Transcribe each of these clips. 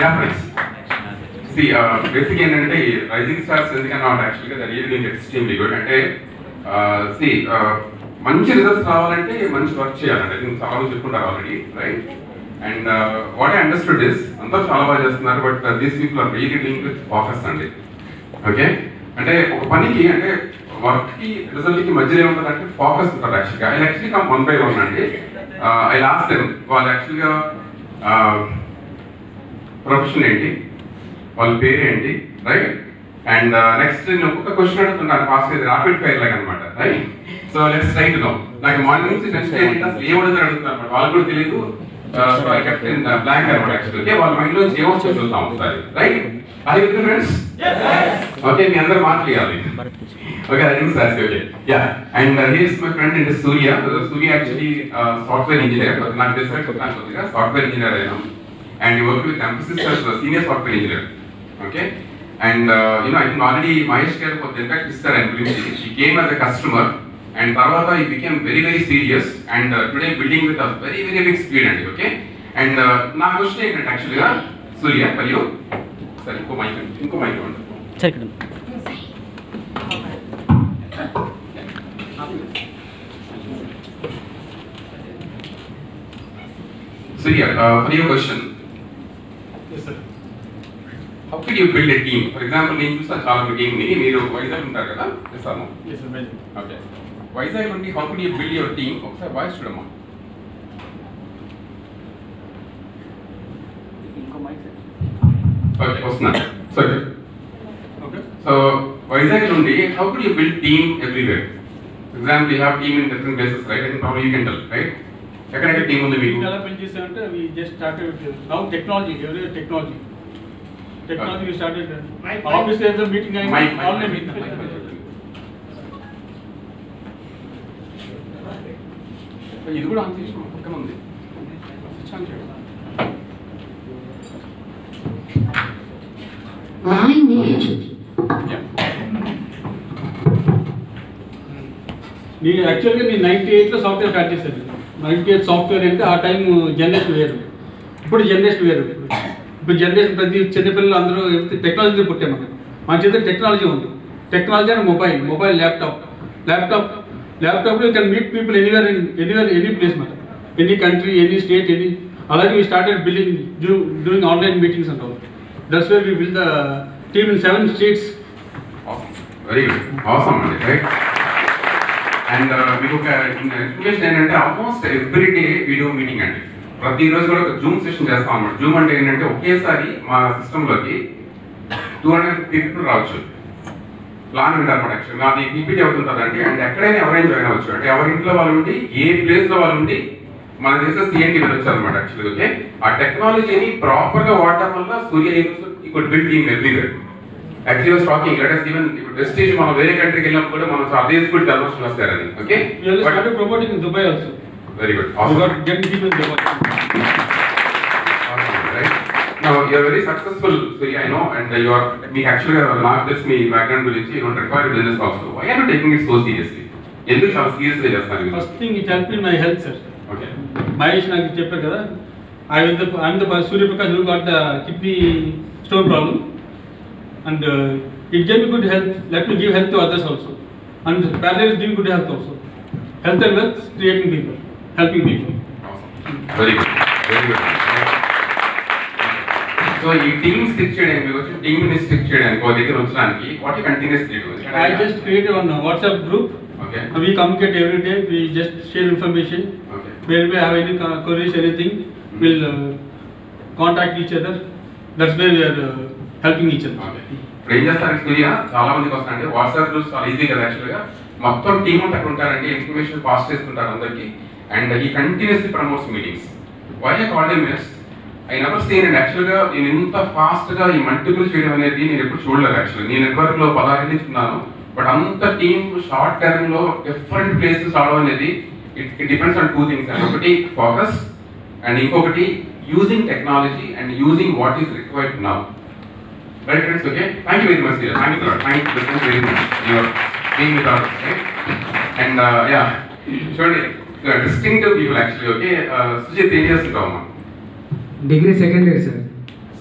Yeah friends see basic ఏంటంటే rising stars ఎందుకన్నా యాక్చువల్గా దట్ రియల్ డూయింగ్ ఎక్స్ట్రీమ్లీ గుడ్ అంటే సి మంచి రిజల్ట్స్ రావాలంటే మంచి వర్క్ చేయాలండి దీనికి చాలా మంది చెప్పుకుంటారు already right and what I understood is అంతా చాలా బాగా చేస్తున్నారు but these people are really doing with focus అండి ఓకే అంటే ఒక పనికి అంటే వర్క్ కి రిజల్ట్ కి మధ్యలో ఏముంటుంది అంటే ఫోకస్ ఉంటుంది యాక్చువల్గా I actually come one by one అండి ఐ లాస్ట్ టైం వాళ్ళు యాక్చువల్గా ప్రొఫెషన్ ఏంటి వాళ్ళ పేరు ఏంటి రైట్ అండ్ నెక్స్ట్ నేను ఒక్కొక్క క్వశ్చన్ అడుగుతున్నాను ఫాస్ట్ ఇది రాపిడ్ ఫైర్ లాగా అనమాట right so let's right no నాకు మార్నింగ్ నుంచి నెక్స్ట్ ఏంటి అసలు ఏం అడుగుతారు అడుగుతారు అనమాట వాళ్ళు కూడా తెలియదు so I kept in blank అనమాట యాక్చువల్లీ ఓకే వాళ్ళ మైండ్ లో ఏమొచ్చి చూద్దాం ఒకసారి రైట్ అది విత్ ఫ్రెండ్స్ ఓకే మీ అందరు మాట్లాడాలి okay I think sir okay yeah and here's my friend and Surya Surya actually software engineer నాకు తెలిసిన చెప్తాను కొద్దిగా సాఫ్ట్వేర్ ఇంజనీర్ అయినా and you work with Mphasis senior software engineer okay and you know I think already Mahesh garu కొంత impact ఇస్తారు ఆయన గురించి ఈ game as a customer and తర్వాత ఈ became very very serious and today building with very very big speed అండి okay and నా question ఏంటంటే యాక్చువల్గా సూర్య మరియు సరే ఇంకో మైక్ ఇంకో మైక్ ఉంటుంది సరే ఇక్కడ Surya, uh, for your question, how could you build a team? For example, నేను చూసాను చాలా మంది టీమ్ ని మీరు వైజాగ్ ఉంటారు కదా చేస్తాను ఓకే వైజాగ్ నుండి how could you build your team ఒకసారి వాయిస్ చూడమ్మా ఓకే వస్తున్నాను సరే సో వైజాగ్ నుండి how could you build team everywhere example you have team in different places right and problem you can tell right ఎక్కడెక్కడ టీమ్ ఉంది మీకు ఎలా బిల్డ్ చేసామంటే we just started now technology every technology technology we started office ఏదో meeting mic అయింది mic online mic meeting mic ఇది కూడా on చేసి పక్కన ఉంది స్విచ్ ఆన్ చేయండి. Line muted. Yeah. నేను యాక్చువల్గా నేను నైన్టీ ఎయిట్లో సాఫ్ట్వేర్ స్టార్ట్ చేశాను నైన్టీ ఎయిట్ సాఫ్ట్వేర్ అంటే ఆ టైం జనరేషన్ వేరు ఇప్పుడు జనరేషన్ వేరు ఇప్పుడు జనరేషన్ ప్రతి చిన్నపిల్లలు అందరూ టెక్నాలజీ పుట్టే మనకి మన చేత టెక్నాలజీ ఉంది technology and mobile mobile laptop laptop ల్యాప్టాప్లో can meet people anywhere in anywhere any place మాట any country any state any అలాగే we started building doing online meetings and all that's where we build the team in seven states Awesome. Very good. Awesome అండి right and మీకు ఒక information ఏంటంటే almost every day video meeting అండి ప్రతిరోజు కూడా ఒక Zoom session చేస్తాం అన్నమాట జూమ్ అంటే ఏంటంటే ఒకేసారి మా సిస్టంలోకి టూ హండ్రెడ్ ఫిఫ్టీ పీపుల్ రావచ్చు ప్లాన్ ఉంటారు అనమాట యాక్చువల్లీ నాది పీపీటీ అవుతుంటుందండి అండ్ ఎక్కడైనా ఎవరైనా జాయిన్ అవ్వచ్చు అంటే ఎవరి ఇంట్లో వాళ్ళు ఉండి ఏ ప్లేస్ లో వాళ్ళు ఉండి మన చేసే సిఎన్టీ వెళ్ళొచ్చు అనమాట యాక్చువల్లీ ఓకే ఆ టెక్నాలజీని ప్రాపర్ గా వాడటం వల్ల సూర్య ఇప్పుడు build team everywhere actually was talking let us even ఇప్పుడు వెస్టేజ్ మనం వేరే కంట్రీకి వెళ్ళినప్పుడు కూడా మనం అదే స్కూల్ కన్వర్షన్ వస్తారని okay We started promoting in Dubai also. Very good We got young people in Dubai. right? Now you are very successful, Surya, I know, and you are me actually uh, not this me background గురించి you don't require business also. Why are you taking it so seriously? ఎందుకు చాలా serious గా చేస్తారు మీరు First thing it helped in my health, sir. Okay Mahesh నాకు చెప్పారు కదా I will the I'm the Suryaprakash who got the kidney stone problem and it game good health let me give health to others also and parallel give good health also health and wealth creating people helping people very good very good so ఈ team stick చేయడానికి మీకు వచ్చి team ని stick చేయడానికి ఒక దగ్గర ఉంచడానికి what continues I just created one WhatsApp group okay we communicate every day we just share information okay where we have any co- queries anything we'll uh, contact each other that's where we are uh, helping each other okay. ఇప్పుడు ఏం చేస్తారు సూర్య చాలా మందికి వస్తారంటే WhatsApp groups చాలా easy కదా actual గా మొత్తం టీమ్ అంతా అక్కడ ఉంటారండి ఇన్ఫర్మేషన్ పాస్ చేస్తుంటారు అందరికి అండ్ ఈ continuously promotes meetings why I called miss I never seen and actual గా నేను ఇంత ఫాస్ట్ గా ఈ మల్టిపుల్ చేయడం అనేది నేను ఎప్పుడు చూడలేదు యాక్చువల్ నేను నెట్వర్క్ లో పదహారు నుంచి ఉన్నాను బట్ అంత టీమ్ షార్ట్ టర్మ్ లో డిఫరెంట్ ప్లేసెస్ రావడం అనేది it it depends on two things and ఒకటి ఫోకస్ అండ్ ఇంకొకటి using technology and using what is required now Right, friends, okay? Thank you very much, dear. Thank you, Thank you thank you very much. You are being with us, okay? And, uh, yeah, surely, uh, distinctive people actually, okay? Uh, Sujit, ఏం చేస్తుంటావు అమ్మా degree second year sir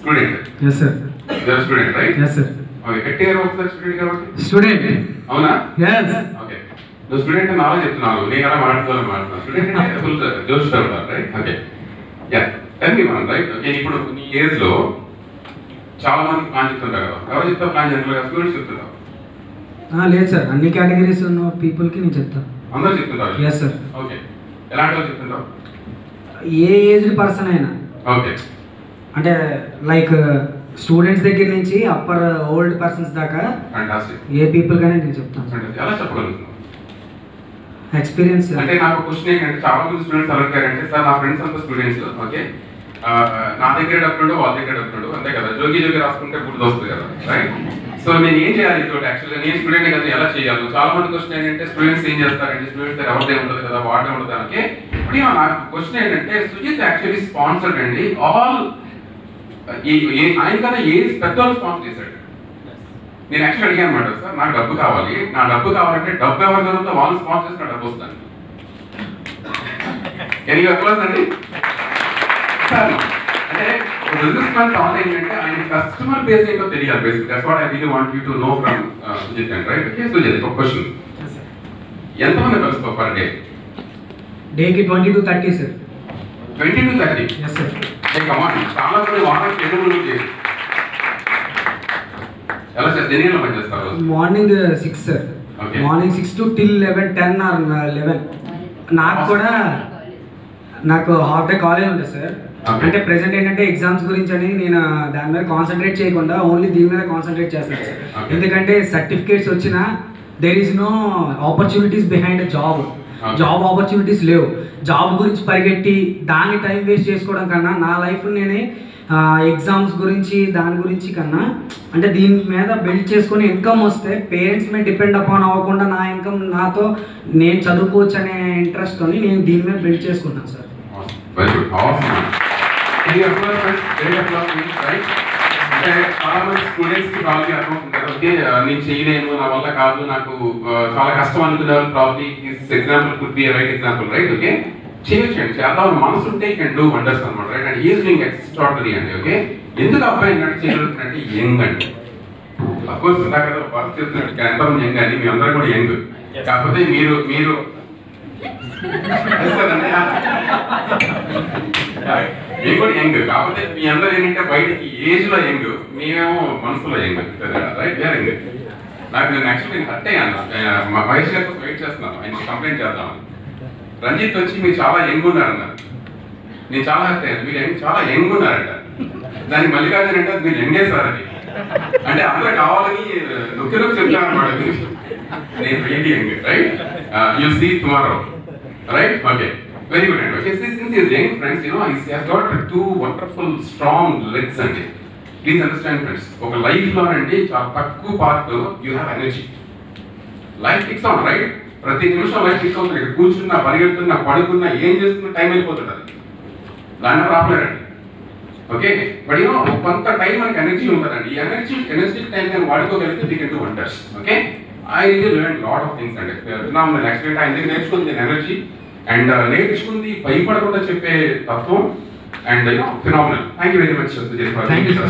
student yes sir you are student right yes sir okay గట్టిగా ఒకసారి student కాబట్టి student అవునా yes okay నువ్వు student నాలో చెప్తున్నావు నేను ఎలా మాట్లాడుకోవాలని మాట్లాడుతున్నాను స్టూడెంట్ అంటే ఫుల్ జోష్ ఉంటారు రైట్ ఓకే యా టెన్ మీ వన్ రైట్ ఓకే ఇప్పుడు నీ ఏజ్ లో చాలా మంది ప్లాన్ చెప్తుంటారు కదా ఎవరు చెప్తారు ప్లాన్ చేస్తారు స్టూడెంట్స్ చెప్తుంటారు లేదు సార్ అన్ని కేటగిరీస్ ఉన్న పీపుల్కి నేను చెప్తాను అందరూ చెప్తుంటారు ఎస్ సార్ ఓకే ఎలాంటి వాళ్ళు చెప్తుంటారు ఏ ఏజ్డ్ పర్సన్ అయినా ఓకే అంటే లైక్ స్టూడెంట్స్ దగ్గర నుంచి అప్పర్ ఓల్డ్ పర్సన్స్ దాకా ఫ్యాంటాస్టిక్ ఏ పీపుల్ కానీ నేను చెప్తాను ఎలా చెప్పగలుగుతున్నావు ఎక్స్పీరియన్స్ అంటే నాకు క్వశ్చన్ ఏంటంటే చాలా మంది స్టూడెంట్స్ ఎలా అడిగారంటే సార్ నా ఫ్రెండ్స్ అంతా స్టూడెంట్స్ ఓకే ఆ, నా దగ్గర డబ్బులు వాళ్ళ దగ్గర డబ్బులు అంతే కదా జోగి జోగి రాసుకుంటే గుర్తు వస్తుంది కదా రైట్ సో నేను ఏం చేయాలి తోటి యాక్చువల్గా నేను స్టూడెంట్ కదా ఎలా చేయాలి చాలా మంది క్వశ్చన్ ఏంటంటే స్టూడెంట్స్ ఏం చేస్తారంటే స్టూడెంట్స్ దగ్గర ఎవరిదే ఉండదు కదా వాడే ఉండదు దానికి ఇప్పుడు ఏమో నాకు క్వశ్చన్ ఏంటంటే సుజిత్ యాక్చువల్లీ స్పాన్సర్డ్ అండి ఆల్ ఆయన కన్నా ఏ పెద్దవాళ్ళు స్పాన్సర్ చేశాడు నేను యాక్చువల్ అడిగాను అనమాట సార్ నాకు డబ్బు కావాలి నా డబ్బు కావాలంటే డబ్బు ఎవరు దొరుకుతుందో వాళ్ళు స్పాన్సర్ చేసిన డబ్బు వస్తాను ఎన్ని అప్లాస్ అండి సార్ అంటే బిజినెస్ మ్యాన్ థాట్ ఏంటంటే ఆయన కస్టమర్ బేస్ ఏంటో తెలియాలి basic that's what I really want you to know from Sujit and right okay Sujit ఒక క్వశ్చన్ ఎంతమంది కలుస్తావు పర్ డే డేకి twenty to thirty sir twenty to thirty yes sir come on చాలా మంది వాటర్ ఎదురు చేసి ఎలా చేస్తారు ఎన్ని గంటలు పనిచేస్తారు morning six sir Okay. Morning six to till eleven ten or eleven నాకు కూడా నాకు హాఫ్ డే కాలేజ్ ఉంటుంది సార్ Okay. అంటే ప్రెసెంట్ ఏంటంటే ఎగ్జామ్స్ గురించి అని నేను దాని మీద కాన్సన్ట్రేట్ చేయకుండా ఓన్లీ దీని మీద కాన్సన్ట్రేట్ చేస్తాను సార్ Okay. ఎందుకంటే సర్టిఫికేట్స్ వచ్చినా there is no opportunities behind job Okay. Job opportunities లేవు జాబ్ గురించి పరిగెట్టి దాన్ని టైం వేస్ట్ చేసుకోవడం కన్నా నా లైఫ్ నేనే ఎగ్జామ్స్ గురించి దాని గురించి కన్నా అంటే దీని మీద బిల్డ్ చేసుకొని ఇన్కమ్ వస్తే పేరెంట్స్ మీద డిపెండ్ అపాన్ అవ్వకుండా నా ఇన్కమ్ నాతో నేను చదువుకోవచ్చు అనే ఇంట్రెస్ట్తోని నేను దీని మీద బిల్డ్ చేసుకున్నాను సార్ వెరీ గుడ్ అవసరం very applause friends very applause right అంటే చాలా మంది స్టూడెంట్స్ కి ప్రాబ్లీ అర్థమవుతుంది కదా ఓకే నేను చేయలేను నా వల్ల కాదు నాకు ఆ, చాలా కష్టం అనుకునే వాళ్ళు probably this example could be right example right okay చేయొచ్చు అండి చేద్దాం మనసు ఉంటే కెన్ డూ వండర్స్ అనమాట right and is doing extraordinary అండి ఓకే ఎందుకు అబ్బాయి ఏంటంటే చేయగలుగుతున్నట్టే యంగ్ అండి అఫ్కోర్స్ ఇందాక ఏదో వర్క్ చేస్తున్నట్టు ఎంతమంది యంగ్ అండి మీ అందరూ కూడా యంగ్ కాకపోతే మీరు మీరు Yes, కదండి? మేము కూడా యంగ్ కాకపోతే మీ అందరూ ఏంటంటే బయటికి ఏజ్ లో యంగ్ మేమేమో మనసులో యంగ్ రైట్ వేర్ యంగ్ నాకు నేను యాక్చువల్లీ నేను హర్ట్ అయ్యాను ఆ, మా వయసు గారి కోసం వెయిట్ చేస్తున్నాను ఆయనకి కంప్లైంట్ చేద్దామని రంజిత్ వచ్చి మీరు చాలా యంగ్ ఉన్నారన్నారు నేను చాలా హర్ట్ అయ్యాను మీరు యంగ్ చాలా యంగ్ ఉన్నారంట దానికి మల్లికార్జున అంటే మీరు యంగే సార్ అది అంటే అందరూ కావాలని నొక్కి నొక్కి చెప్తాను అనమాట నేను really young right you see tomorrow right okay very good అండి okay since is young friends you know is has got two wonderful strong legs అండి ప్లీజ్ అండర్స్టాండ్ ఫ్రెండ్స్ ఒక లైఫ్ లో అండి చాలా తక్కువ part you have energy life fix on right ప్రతి నిమిషం life fix అవుతుంది ఇక్కడ కూర్చున్నా పరిగెడుతున్నా పడుకున్నా ఏం చేస్తున్నా టైం వెళ్ళిపోతుంది అది దాన్ని రాపలేరండి ఓకే బట్ యూనో కొంత టైం మనకి ఎనర్జీ ఉంటుందండి ఈ ఎనర్జీ ఎనర్జీ టైం కానీ వాడుకోగలిగితే we can do wonders okay I real learn lot of things అండి ఫినామినల్ యాక్చువల్లీ ఆయన దగ్గర నేర్చుకుంది ఎనర్జీ అండ్ నేర్చుకుంది భయపడకుండా చెప్పే తత్వం and you know phenomenal thank you very much Thank you, sir.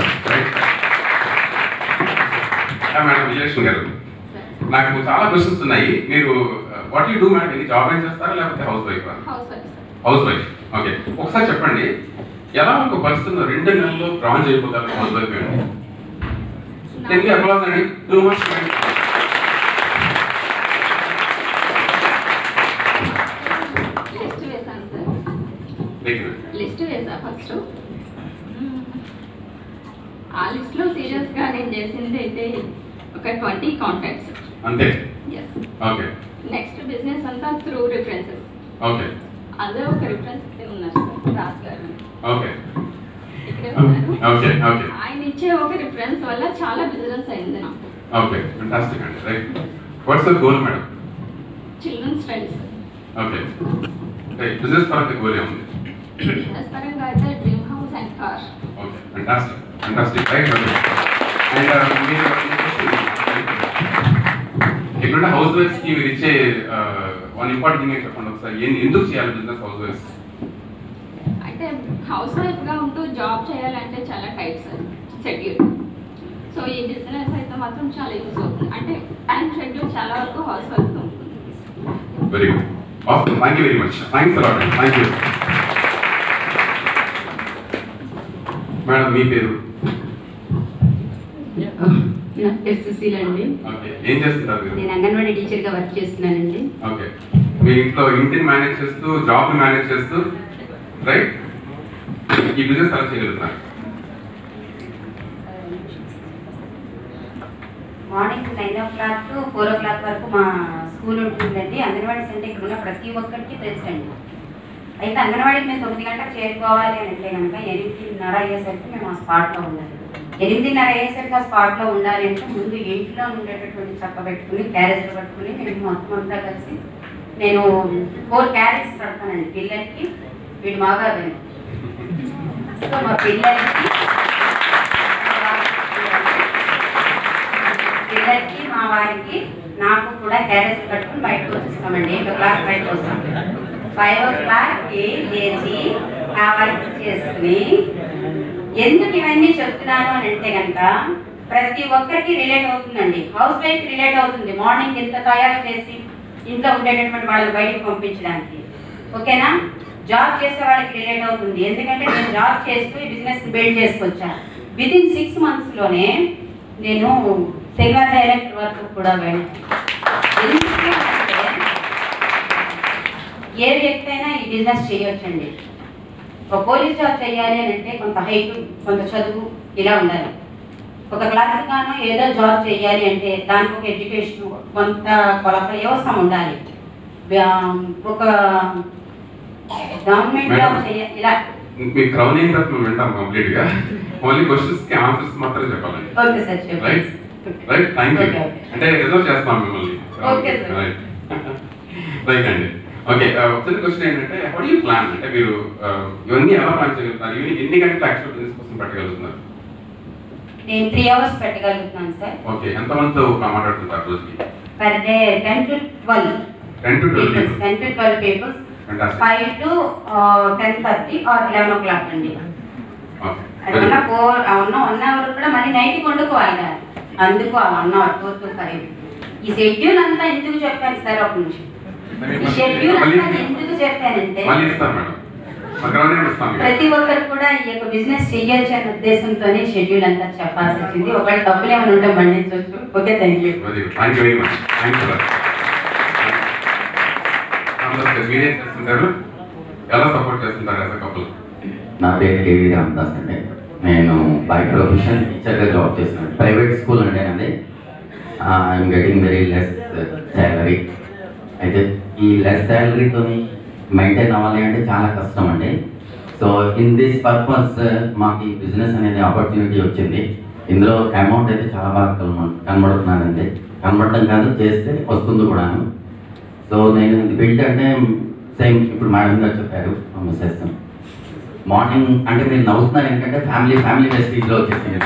Madam Vijayalakshmi garu నాకు చాలా క్వశ్చన్స్ ఉన్నాయి మీరు వాట్ యూ డూ మేడం ఇది జాబ్ ఏం చేస్తారా లేకపోతే house wife house wife house wife okay ఒకసారి చెప్పండి ఎలా ఒక పర్సన్ రెండు నెలల్లో బ్రాంజ్ అయిపోతారు హౌస్ వైఫ్ అండి ఎందుకు అప్లాస్ అండి టూ మచ్ లిస్ట్ వేసాను సార్ లిస్ట్ వేసా ఫస్ట్ ఆ లిస్ట్ లో సీరియస్ గా నేను చేసింది అయితే ఒక ట్వంటీ కాంటాక్ట్స్ అంతే ఎస్ ఓకే నెక్స్ట్ బిజినెస్ అంతా త్రూ రిఫరెన్సెస్ ఓకే అదే ఒక రిఫరెన్స్ ఇక్కడ ఉన్నారు సార్ రాజ్ గారు ఓకే ఇక్కడే ఉన్నారు ఓకే ఓకే ఆయన ఇచ్చే ఒక రిఫరెన్స్ వల్ల చాలా బిజినెస్ అయింది నాకు ఓకే ఫంటాస్టిక్ అండి right what's the goal madam children studies okay right business పరంగా గోల్ ఏముంది బిజినెస్ పరంగా అయితే dream house and car okay fantastic fantastic right okay and మీరు ఇక్కడ హౌస్ వైఫ్స్ కి మీరు ఇచ్చే వన్ ఇంపార్టెంట్ థింగ్ చెప్పండి ఒకసారి ఏం- ఎందుకు చేయాలి బిజినెస్ హౌస్ వైఫ్స్ అయితే హౌస్ వైఫ్గా ఉంటూ జాబ్ చేయాలంటే చాలా టైట్ సార్ షెడ్యూల్ సో ఈ బిజినెస్ అయితే మాత్రం చాలా యూజ్ అవుతుంది అంటే టైం షెడ్యూల్ చాలా వరకు హౌస్ వైఫ్తో ఉంటుంది very good awesome thank you very much thanks a lot thank you madam మీ పేరు నా పేరు సుశీల అండి ఓకే ఏం చేస్తుంటారు మీరు నేను అంగన్వాడీ టీచర్గా వర్క్ చేస్తున్నానండి ఓకే మీ ఇంట్లో ఇంటిని మేనేజ్ చేస్తూ జాబ్ మేనేజ్ చేస్తూ రైట్ ఈ బిజినెస్ అలా చేయగలుగుతారు morning nine o'clock to four o'clock వరకు మా స్కూల్ ఉంటుందండి అంగన్వాడీ సెంటర్ ఇక్కడ ఉన్న ప్రతి ఒక్కరికి తెలుసండి అయితే అంగన్వాడీకి మేము తొమ్మిది గంటలకు చేరుకోవాలి అని అంటే కనుక ఎనిమిదిన్నర అయ్యేసరికి మేము ఆ స్పాట్లో ఉండాలి ఎనిమిదిన్నర అయ్యేసరికి ఆ స్పాట్లో ఉండాలి అంటే ముందు ఇంట్లో ఉండేటటువంటి చక్క పెట్టుకుని క్యారేజ్ పట్టుకుని మేము మొత్తం అంతా కలిసి నేను ఫోర్ క్యారేజ్ పడతానండి పిల్లలకి వీడు మాగా సో మా పిల్లలకి పిల్లలకి మా వారికి నాకు కూడా క్యారేజ్ కట్టుకుని బయటకు వచ్చేస్తామండి ఎయిట్ ఓ క్లాక్ బయటకు వస్తాం ఫైవ్ ఓ క్లాక్కి లేచి నా వర్క్ చేసుకుని ఎందుకు ఇవన్నీ చెప్తున్నాను అని అంటే కనుక ప్రతి ఒక్కరికి రిలేట్ అవుతుందండి హౌస్ వైఫ్ రిలేట్ అవుతుంది మార్నింగ్ ఎంత తయారు చేసి ఇంట్లో ఉండేటటువంటి వాళ్ళని బయటకు పంపించడానికి ఓకేనా జాబ్ చేసే వాళ్ళకి రిలేట్ అవుతుంది ఎందుకంటే నేను జాబ్ చేస్తూ ఈ బిజినెస్ బిల్డ్ చేసుకొచ్చాను విత్ ఇన్ సిక్స్ మంత్స్లోనే నేను సిల్వర్ డైరెక్టర్ వరకు కూడా వెళ్ళాను ఎందుకు అంటే ఏ వ్యక్తి అయినా ఈ బిజినెస్ చేయొచ్చండి ఒక పోలీస్ జాబ్ చేయాలి అని అంటే కొంత హైట్ కొంత చదువు ఇలా ఉండాలి ఒక క్లర్క్ గాను ఏదో జాబ్ చేయాలి అంటే దానికి ఒక ఎడ్యుకేషన్ కొంత కొలత వ్యవస్థ ఉండాలి బ్యా- ఒక గవర్నమెంట్ జాబ్ చేయాలి ఇలా మీ క్రౌనింగ్ తర్వాత మేము వింటాం కంప్లీట్ గా ఓన్లీ క్వశ్చన్స్ కి ఆన్సర్స్ మాత్రమే చెప్పాలండి ఓకే సార్ చెప్పండి right right thank you Okay, okay. అంటే రిజర్వ్ చేస్తాం మిమ్మల్ని Okay, sir. రైట్ రైట్ అండి ఓకే చిన్న క్వశ్చన్ ఏంటంటే హౌ యూ ప్లాన్ అంటే మీరు uh, ఇవన్నీ ఎలా ప్లాన్ చేయగలుగుతారు ఇవన్నీ ఎన్ని గంటల యాక్చువల్ బిజినెస్ కోసం పెట్టగలుగుతున్నారు నేను త్రీ అవర్స్ పెట్టగలుగుతున్నాను సార్ ఓకే ఎంతమందితో మాట్లాడుతుంటారు రోజుకి per day ten to twelve ten to twelve peoples ten to twelve peoples Fantastic. Five to ten thirty or eleven o'clock అండి ఓకే అదన్నా ఫోర్ ఉన్న వన్ అవర్ కూడా మళ్ళీ నైట్కి వండుకోవాలి కదా అందుకు ఆ one hour four to five ఈ షెడ్యూల్ అంతా ఎందుకు చెప్పాను సార్ ఒక నిమిషం ఈ షెడ్యూల్ మళ్ళీ అంతా ఎందుకు చెప్పానంటే మళ్ళీ ఇస్తాను మేడం మా క్రౌనింగ్ ఇస్తాం మీకు. ప్రతి ఒక్కరు కూడా ఈ యొక్క బిజినెస్ చెయ్యొచ్చు అనే ఉద్దేశంతోనే షెడ్యూల్ అంతా చెప్పాల్సి వచ్చింది ఒకవేళ డబ్బులు ఏమైనా ఉంటే మన్నించవచ్చు okay thank you very good thank you very much thank you మీరేం చేస్తుంటారు ఎలా సపోర్ట్ చేస్తుంటారు యాజ్ కపుల్ నా పేరు కేవీ రామదాస్ అండి నేను బై ప్రొఫెషన్ టీచర్గా జాబ్ చేస్తున్నాను ప్రైవేట్ స్కూల్ అండి నాది I'm getting very less salary అయితే ఈ లెస్ శాలరీతో మెయింటైన్ అవ్వాలి అంటే చాలా కష్టం అండి సో ఇన్ దిస్ పర్పస్ మాకు ఈ బిజినెస్ అనేది ఆపర్చునిటీ వచ్చింది ఇందులో అమౌంట్ అయితే చాలా బాగా కనబ కనబడుతున్నానండి కనబడటం కాదు చేస్తే వస్తుంది కూడాను సో నేను బిల్డ్ అంటే సేమ్ ఇప్పుడు మేడం గారు చెప్పారు మిస్సెస్ మార్నింగ్ అంటే మీరు నవ్వుతున్నారు ఏంటంటే ఫ్యామిలీ ఫ్యామిలీ మెసేజ్లో వచ్చేసింది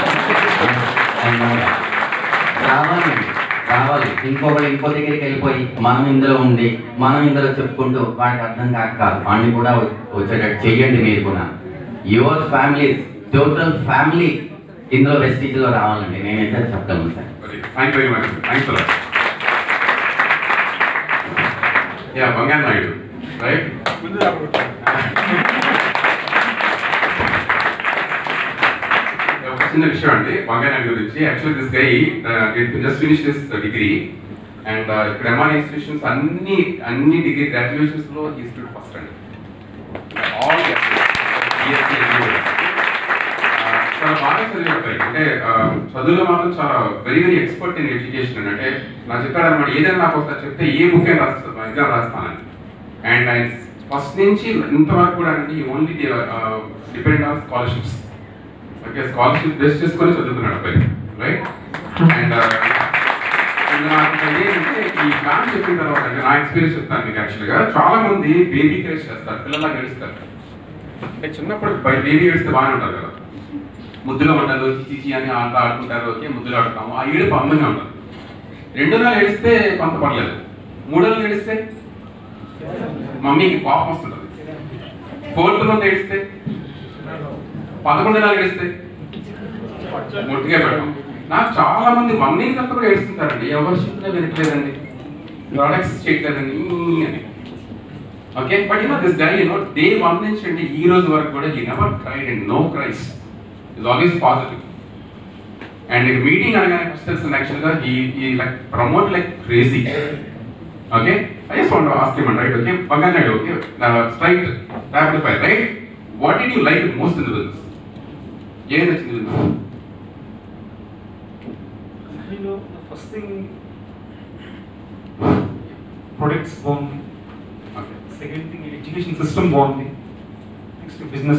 రావాలి రావాలి ఇంకొకరు ఇంకో దగ్గరికి వెళ్ళిపోయి మనం ఇందులో ఉండి మనం ఇందులో చెప్పుకుంటూ వాడికి అర్థం కాక కాదు వాడిని కూడా వచ్చేటట్టు చెయ్యండి మీరు కూడా యువర్ ఫ్యామిలీ టోటల్ ఫ్యామిలీ ఇందులో వెస్టీజ్లో రావాలండి నేనైతే చెప్తాను sir thank you very much thanks for యా బంగారు నాయుడు రైట్ ఒక చిన్న విషయం అండి బంగారు నాయుడు గురించి actually this guy just finish this degree and ఇక్కడ ఎంఆర్ ఇన్స్టిట్యూషన్స్ అన్ని అన్ని డిగ్రీ గ్రాడ్యుయేషన్స్ లో ఈ స్టూడ్ ఫస్ట్ అండి ఆల్ చాలా బాగా చదివాడు అంటే ఆ, చదువులో మాత్రం చాలా very very expert in education అంటే నాకు చెప్పాడు అనమాట ఏదైనా నాకు ఒకసారి చెప్తే ఏ ముఖ్యం రాస్తాను ఎగ్జామ్ రాస్తానని అండ్ ఆయన ఫస్ట్ నుంచి ఇంతవరకు కూడా అంటే only depend on scholarships okay scholarship base చేసుకొని చదువుతున్నాడు అబ్బాయి రైట్ అండ్ నాకు ఏంటంటే ఈ ప్లాన్ చెప్పిన తర్వాత అంటే నా ఎక్స్పీరియన్స్ చెప్తాను మీకు యాక్చువల్గా చాలా మంది బేబీ క్రేజ్ చేస్తారు పిల్లల్లా గెలుస్తారు అంటే చిన్నప్పుడు బేబీ ఏడిస్తే బాగానే ఉంటారు కదా ముద్దులో ఉంటారు చిచి అని ఆట ఆడుకుంటారు ఓకే ముద్దులో ఆడుతాము ఆ ఏడుపు అందంగా ఉంటుంది రెండు నెలలు ఏడిస్తే కొంత పర్లేదు మూడు నెలలు ఏడిస్తే మమ్మీకి కోపం వస్తుంటుంది ఫోర్త్ మంత్ ఏడిస్తే పదకొండు నెలలు ఏడిస్తే ముట్టిగా పెట్టాం నాకు చాలా మంది వన్ ఇయర్ తర్వాత కూడా ఏడుస్తుంటారండి ఎవరు చెప్పినా వినట్లేదండి ప్రొడక్ట్స్ చేయట్లేదండి ఈ అని okay but you know this guy you know day one నుంచి అండి ఈ రోజు వరకు కూడా ఈ never cried and no cries is always positive and meeting అనగానే ఫస్ట్ తెలిసింది యాక్చువల్గా ఈ ఈ like promote like crazy okay I just want ask him right okay Bangaru okay straight rapid fire right what did you like most in the business ఏం నచ్చింది business first thing products బాగుంది okay second thing education system బాగుంది next business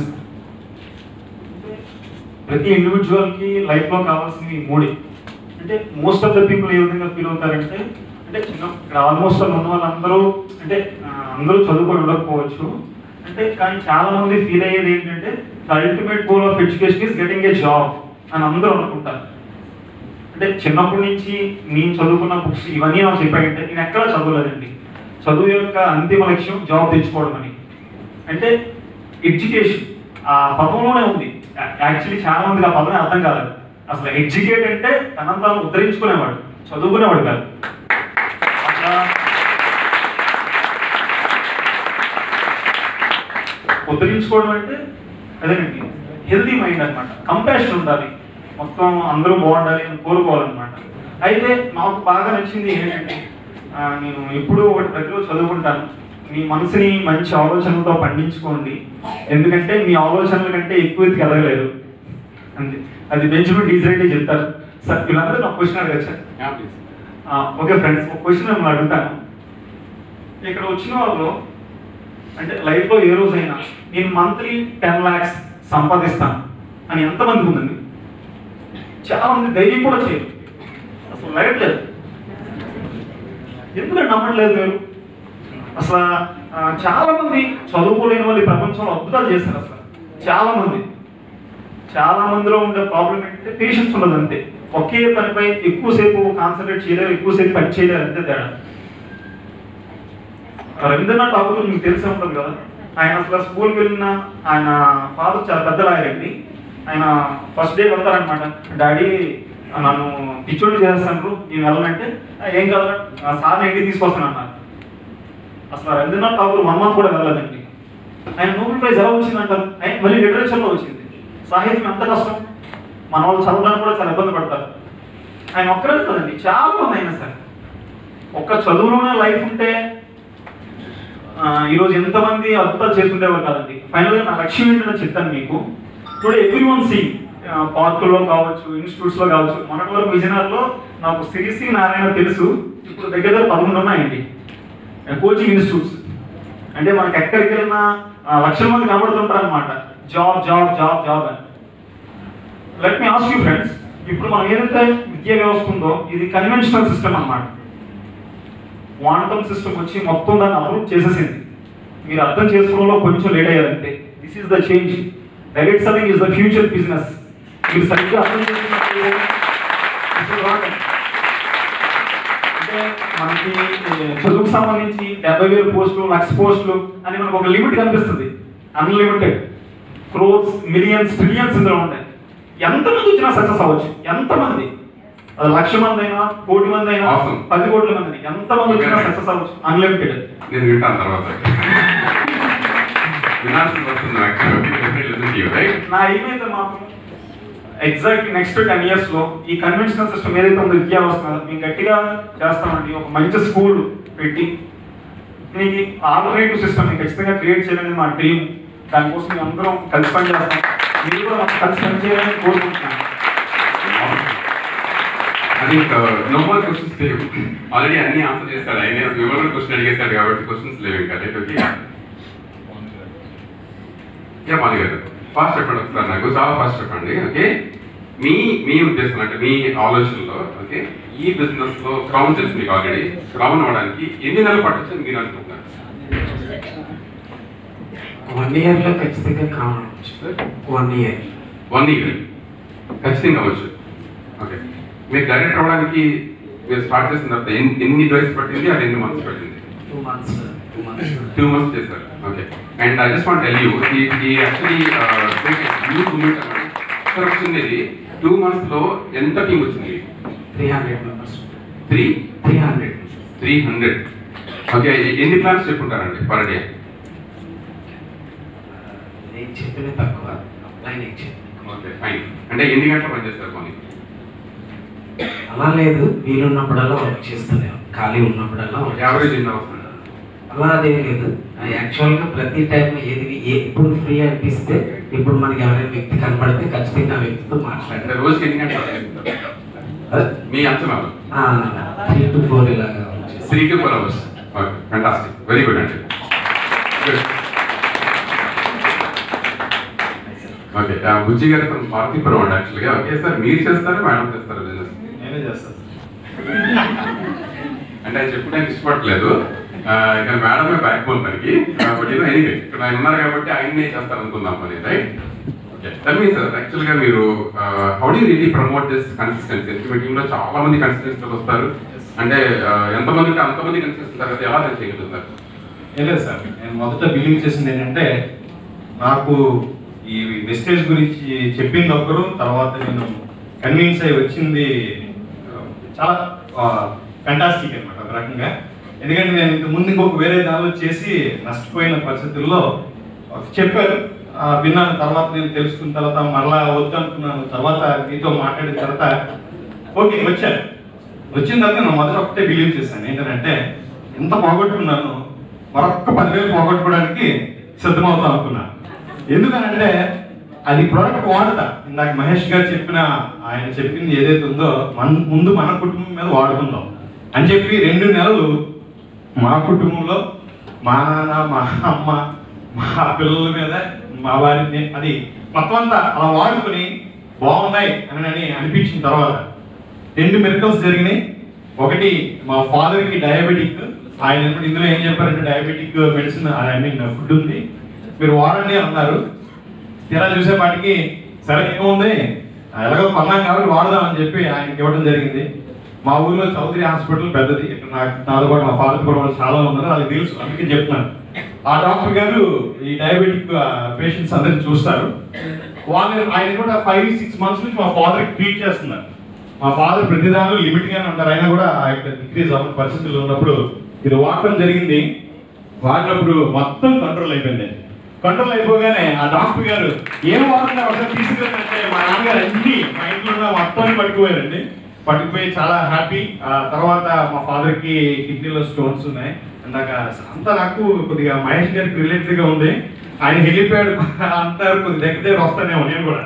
ప్రతి ఇండివిజువల్కి లైఫ్లో కావాల్సినవి ఈ మూడే అంటే మోస్ట్ ఆఫ్ ద పీపుల్ ఏ విధంగా ఫీల్ అవుతారంటే అంటే చిన్న ఇక్కడ ఆల్మోస్ట్ ఉన్న వాళ్ళందరూ అంటే ఆ, అందరూ చదువుకొని ఉండకపోవచ్చు అంటే కానీ చాలా మంది ఫీల్ అయ్యేది ఏంటంటే ultimate goal of education is getting a job అని అందరూ అనుకుంటారు అంటే చిన్నప్పటి నుంచి నేను చదువుకున్న బుక్స్ ఇవన్నీ నాకు చెప్పాయంటే నేను ఎక్కడా చదవలేదండి చదువు యొక్క అంతిమ లక్ష్యం జాబ్ తెచ్చుకోవడం అని అంటే ఎడ్యుకేషన్ ఆ పదంలోనే ఉంది యాక్చువల్లీ చాలా మందికి ఆ పదమే అర్థం కాలేదు అసలు ఎడ్యుకేట్ అంటే తనంతా తాను ఉద్ధరించుకునేవాడు చదువుకునేవాడు కాదు అట్లా ఉద్ధరించుకోవడం అంటే అదేనండి హెల్తీ మైండ్ అన్నమాట కంపాషన్ ఉండాలి మొత్తం అందరూ బాగుండాలి అని కోరుకోవాలన్నమాట అయితే నాకు బాగా నచ్చింది ఏంటంటే ఆ, నేను ఎప్పుడూ ఒకటి ప్రతిరోజు చదువుకుంటాను మీ మనసుని మంచి ఆలోచనలతో పండించుకోండి ఎందుకంటే మీ ఆలోచనల కంటే ఎక్కువ ఎత్తుకు ఎదగలేదు అంతే అది బెంచమిన్ డీజరైతే చెప్తారు సార్ వీళ్ళందరూ నాకు క్వశ్చన్ అడగచ్చు సార్ ఆ, ఓకే ఫ్రెండ్స్ ఒక క్వశ్చన్ మిమ్మల్ని అడుగుతాను ఇక్కడ వచ్చిన వాళ్ళు అంటే లైఫ్లో ఏ రోజైనా నేను మంత్లీ టెన్ ల్యాక్స్ సంపాదిస్తాను అని ఎంతమందికి ఉందండి చాలా మంది ధైర్యం కూడా చేయరు అసలు లగట్లేదు ఎందుకంటే నమ్మట్లేదు మీరు అసలు ఆ, చాలా మంది చదువుకోలేని వాళ్ళు ఈ ప్రపంచంలో అద్భుతాలు చేస్తారు అసలు చాలా మంది చాలా మందిలో ఉండే ప్రాబ్లం ఏంటంటే పేషెన్స్ ఉండదు అంతే ఒకే పనిపై ఎక్కువసేపు కాన్సన్ట్రేట్ చేయలేరు ఎక్కువసేపు పని చేయలేరు అంతే తేడా రవీంద్రనాథ్ ఠాగూర్ మీకు తెలిసే ఉంటుంది కదా ఆయన అసలు స్కూల్కి వెళ్ళిన ఆయన ఫాదర్ చాలా పెద్ద లాయర్ అండి ఆయన ఫస్ట్ డే వెళ్తారనమాట డాడీ నన్ను పిచ్చోడు చేస్తాను నేను వెళ్ళనంటే "ఆ, ఏం కాదు సార్ ఇంటికి తీసుకొస్తాను అన్నారు అసలు రవీంద్రనాథ్ ఠాగూర్ వన్ మంత్ కూడా వెళ్ళలేదండి ఆయన నోబెల్ ప్రైజ్ ఎలా వచ్చిందంటారు ఆయన మళ్ళీ లిటరేచర్లో వచ్చింది సాహిత్యం ఎంత కష్టం మన వాళ్ళు చదవడానికి కూడా చాలా ఇబ్బంది పడతారు ఆయన ఒక్కరే కదండి చాలా మంది అయినా సరే ఒక్క చదువులోనే లైఫ్ ఉంటే ఆ, ఈరోజు ఎంతమంది అద్భుతాలు చేసుకుంటేవారు కాదండి ఫైనల్గా నా లక్ష్యం ఏంటో చెప్తాను మీకు టుడే ఎవ్రీ వన్ సీ పార్కుల్లో కావచ్చు ఇన్స్టిట్యూట్స్లో కావచ్చు మొన్నటి వరకు విజయనగరంలో నాకు సిరిసి నారాయణ తెలుసు ఇప్పుడు దగ్గర దగ్గర పదకొండు ఉన్నాయండి కోచింగ్ ఇన్స్టిట్యూట్స్ అంటే మనకి ఎక్కడికి వెళ్ళినా ఆ, లక్షల మంది కనబడుతుంటారు అనమాట జాబ్ జాబ్ జాబ్ జాబ్ అని let me ask you friends ఇప్పుడు మనం ఏదైతే విద్యా వ్యవస్థ ఉందో ఇది కన్వెన్షనల్ సిస్టమ్ అన్నమాట క్వాంటమ్ సిస్టమ్ వచ్చి మొత్తం దాన్ని అప్రూవ్ చేసేసింది మీరు అర్థం చేసుకోవడంలో కొంచెం లేట్ అయ్యారంటే this is the change direct selling is the future business మీరు సరిగ్గా అర్థం చేసుకున్నప్పుడు this will work. అంటే మనకి ఏ, చదువుకు సంబంధించి డెబ్బై వేల పోస్టులు లక్ష పోస్టులు అని మనకు ఒక లిమిట్ కనిపిస్తుంది అన్లిమిటెడ్ క్రోర్స్ మిలియన్స్ ట్రిలియన్స్ ఇందులో ఉంటాయి ఎంతమంది వచ్చినా సక్సెస్ అవ్వచ్చు ఎంతమంది అది లక్ష మంది అయినా కోటి మంది అయినా Awesome. పది కోట్ల మంది ఎంతమంది వచ్చినా Okay. సక్సెస్ అవ్వచ్చు అన్లిమిటెడ్ నేను వింటాను తర్వాత వినాల్సింది వస్తుంది యాక్చువల్లీ రైట్ నా ఏమైతే మాత్రం ఎగ్జాక్ట్ నెక్స్ట్ టెన్ ఇయర్స్ లో ఈ కన్వెన్షనల్ సిస్టమ్ ఏదైతే ఉందో విద్యా వ్యవస్థ మేము గట్టిగా చేస్తామండి ఒక మంచి స్కూల్ పెట్టి దీనికి ఆల్టర్నేటివ్ సిస్టమ్ ఖచ్చితంగా క్రియేట్ చేయాలని మా డ్రీమ్ దానికోసం మేము అందరం కలిసి పని చేస్తాం మీరు కూడా మాకు కలిసి పని చేయాలని కోరుకుంటున్నాను అది నో మోర్ క్వశ్చన్స్ లేవు ఆల్రెడీ అన్ని ఆన్సర్ చేస్తాడు ఆయన వివరణ క్వశ్చన్ అడిగేశాడు కాబట్టి క్వశ్చన్స్ లేవు ఇంకా రైట్ ఓకే యా మాలి గారు ఫాస్ట్ చెప్పండి ఒకసారి నాకు చాలా ఫాస్ట్ చెప్పండి ఓకే మీ మీ ఉద్దేశం అంటే మీ ఆలోచనలో ఓకే ఈ బిజినెస్ లో క్రౌన్ తెలుసు మీకు ఆల్రెడీ క్రౌన్ అవడానికి ఎన్ని నెలలు పట్టచ్చు అని మీరు అనుకుంటున్నారు వన్ ఇయర్లో ఖచ్చితంగా కావచ్చు వన్ ఇయర్ వన్ ఇయర్ ఖచ్చితంగా అవ్వచ్చు ఓకే మీరు డైరెక్ట్ అవ్వడానికి మీరు స్టార్ట్ చేసిన తర్వాత ఎన్ని ఎన్ని డేస్ పట్టింది అది ఎన్ని మంత్స్ పట్టింది two months two months two months చేశారు okay and I just want tell you ఈ ఈ యాక్చువల్లీ యూత్ మూమెంట్ అన్నమాట సార్ వచ్చింది టూ మంత్స్లో ఎంత టీం వచ్చింది three hundred members three three hundred three hundred okay ఎన్ని ప్లాన్స్ చెప్పుకుంటారండి పర్ డే నేను చెప్పిన తక్కువ అప్లైన్ ఇచ్చింది ఓకే ఫైన్ అంటే ఎన్ని గంటలు పనిచేస్తారు కొన్ని అలా లేదు వీలున్నప్పుడల్లా వర్క్ చేస్తూనే ఖాళీ ఉన్నప్పుడల్లా work యావరేజ్ ఎన్ని అవర్స్ అలా అదేం లేదు యాక్చువల్గా ప్రతి టైం ఏది ఏ- ఎప్పుడు ఫ్రీ అనిపిస్తే ఇప్పుడు మనకి ఎవరైనా వ్యక్తి కనపడితే ఖచ్చితంగా ఆ వ్యక్తితో అంటే మాట్లాడాలి రోజుకి ఎన్ని గంటలు పనిచేస్తారు మీ అంచనాలు త్రీ టు ఫోర్ ఇలాగా వచ్చేసి three to four hours okay fantastic very good అండి ఓకే బుజ్జి గారు from పార్తీపురం అండి యాక్చువల్గా ఓకే సార్ మీరు చేస్తారు మేడం చేస్తారు బిజినెస్ నేనే చేస్తాను అంటే ఆయన చెప్పడానికి ఇష్టపడలేదు ఆ, ఇక మేడమే బ్యాక్ బోన్ మనకి బట్ ఇది ఎనీవే ఇక్కడ ఆయన ఉన్నారు కాబట్టి ఆయన్నే చేస్తారు అనుకుందాం మరి right okay tell me sir యాక్చువల్గా మీరు how do really promote this consistency మీ టీంలో చాలా మంది కన్సిస్టెన్సీ వస్తారు అంటే ఆ, ఎంతమంది ఉంటే అంతమంది కన్సిస్టెన్సీ తర్వాత ఎలా నేను చేయగలుగుతారు ఏం లేదు సార్ నేను మొదట బిలీవ్ చేసింది ఏంటంటే నాకు ఈ వెస్టేజ్ గురించి చెప్పింది ఒకరు తర్వాత నేను కన్విన్స్ అయి వచ్చింది ఆ, చాలా ఫెంటాస్టిక్ అనమాట ఒక రకంగా ఎందుకంటే నేను ఇంత ముందు ఇంకొక వేరే దానిలో చేసి నష్టపోయిన పరిస్థితుల్లో ఒక చెప్పారు ఆ, విన్నాను తర్వాత నేను తెలుసుకున్న తర్వాత మరలా వద్దనుకున్నాను తర్వాత మీతో మాట్లాడిన తర్వాత ఓకే వచ్చాను వచ్చిన తర్వాత నేను మొదట ఒకటే బిలీవ్ చేశాను ఏంటంటే ఎంత పోగొట్టుకున్నాను మరొక్క పదివేలు పోగొట్టుకోవడానికి సిద్ధమవుతాం అనుకున్నాను ఎందుకనంటే అది ప్రోడక్ట్ వాడతా ఇందాక మహేష్ గారు చెప్పిన ఆయన చెప్పింది ఏదైతే ఉందో మన ముందు మన కుటుంబం మీద వాడుకుందాం అని చెప్పి రెండు నెలలు మా కుటుంబంలో మా నాన్న మా అమ్మ మా పిల్లల మీద మా వారిని అది మొత్తం అంతా అలా వాడుకొని బాగున్నాయి అని అని అనిపించిన తర్వాత రెండు మిరకల్స్ జరిగినాయి ఒకటి మా ఫాదర్ కి డయాబెటిక్ ఆయన ఇప్పుడు ఇందులో ఏం చెప్పారంటే diabetic medicine I mean food ఉంది మీరు వాడండి అన్నారు తీరా చూసేపాటికి సరే ఏముంది ఎలాగో కొన్నాం కాబట్టి వాడదామని చెప్పి ఆయనకి ఇవ్వడం జరిగింది మా ఊర్లో చౌదరి హాస్పిటల్ పెద్దది ఇక్కడ నాకు నాతో పాటు మా ఫాదర్ కూడా వాళ్ళు చాలా ఉన్నారు అది తెలుసు అందుకే చెప్తున్నాను ఆ డాక్టర్ గారు ఈ డయాబెటిక్ పేషెంట్స్ అందరిని చూస్తారు వాళ్ళు ఆయన కూడా ఫైవ్ సిక్స్ మంత్స్ నుంచి మా ఫాదర్ ట్రీట్ చేస్తున్నారు మా ఫాదర్ ప్రతి దానిలో లిమిట్ గానే ఉంటారు అయినా కూడా ఆ యొక్క డిక్రీజ్ అవ్వని పరిస్థితుల్లో ఉన్నప్పుడు ఇది వాడటం జరిగింది వాడినప్పుడు మొత్తం కంట్రోల్ అయిపోయింది కంట్రోల్ అయిపోగానే ఆ డాక్టర్ గారు ఏం వాడుతున్నారు ఒకసారి తీసుకెళ్ళంటే మా నాన్నగారు అన్ని మా ఇంట్లో ఉన్న మొత్తాన్ని పట్టుకుపోయారండి పట్టుకుపోయి చాలా హ్యాపీ ఆ తర్వాత మా ఫాదర్ కి కిడ్నీలో స్టోన్స్ ఉన్నాయి అందాక అంతా నాకు కొద్దిగా మహేష్ గారికి రిలేటెడ్ గా ఉంది ఆయన వెళ్ళిపోయాడు అంతా కొద్ది దగ్గర దగ్గర వస్తానేమో నేను కూడా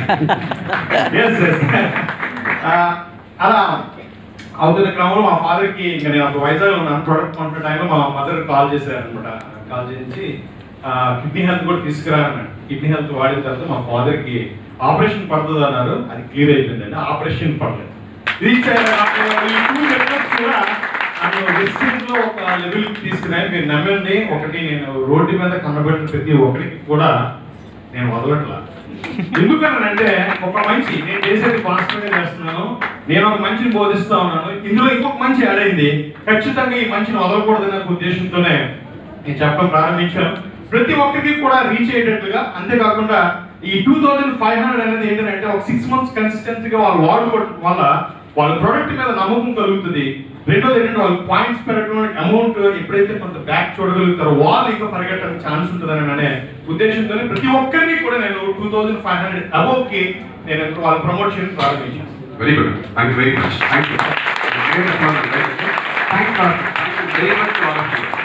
ఎస్ ఎస్ అలా అవుతున్న క్రమంలో మా ఫాదర్ కి ఇంకా నేను అప్పుడు వైజాగ్ ఉన్నాను ప్రొడక్ట్ కొంటున్న టైంలో మా మదర్ కాల్ చేశారు అనమాట కాల్ చేసి కిడ్నీ హెల్త్ కూడా తీసుకురా అన్నాడు కిడ్నీ హెల్త్ వాడిన తర్వాత మా ఫాదర్ కి ఆపరేషన్ పడుతుంది అన్నారు అది క్లియర్ అయిపోయిందండి ఆపరేషన్ పడలేదు రీచ్ అయ్యారు నాకు ఈ two methods కూడా నన్ను distance లో ఒక లెవెల్ తీసుకున్నాయి మీరు నమ్మండి ఒకటి నేను రోడ్డు మీద కనబడిన ప్రతి ఒక్కరికి కూడా నేను వదలట్లా ఎందుకనంటే ఒక మంచి నేను చేసేది వాస్తవంగా చేస్తున్నాను నేను ఒక మంచిని బోధిస్తా ఉన్నాను ఇందులో ఇంకొక మంచి యాడ్ అయింది ఖచ్చితంగా ఈ మంచిని వదలకూడదన్న ఉద్దేశంతోనే నేను చెప్పడం ప్రారంభించాను ప్రతి ఒక్కరికి కూడా రీచ్ అయ్యేటట్లుగా అంతేకాకుండా ఈ టూ థౌజండ్ ఫైవ్ హండ్రెడ్ అనేది ఏంటంటే ఒక సిక్స్ మంత్స్ కన్సిస్టెన్సీగా వాళ్ళు వాడుకోవడం వల్ల వాళ్ళ ప్రొడక్ట్ మీద నమ్మకం కలుగుతుంది రెండోది ఏంటంటే వాళ్ళు పాయింట్స్ పెరగడం అమౌంట్ ఎప్పుడైతే కొంత బ్యాక్ చూడగలుగుతారో వాళ్ళు ఇంకా పరిగెట్టడానికి ఛాన్స్ ఉంటుందని అనే ఉద్దేశంతోనే ప్రతి ఒక్కరిని కూడా నేను two thousand five hundred above కి నేను వాళ్ళ ప్రమోషన్ ప్రారంభించాను very good thank you very much thank you thank you very much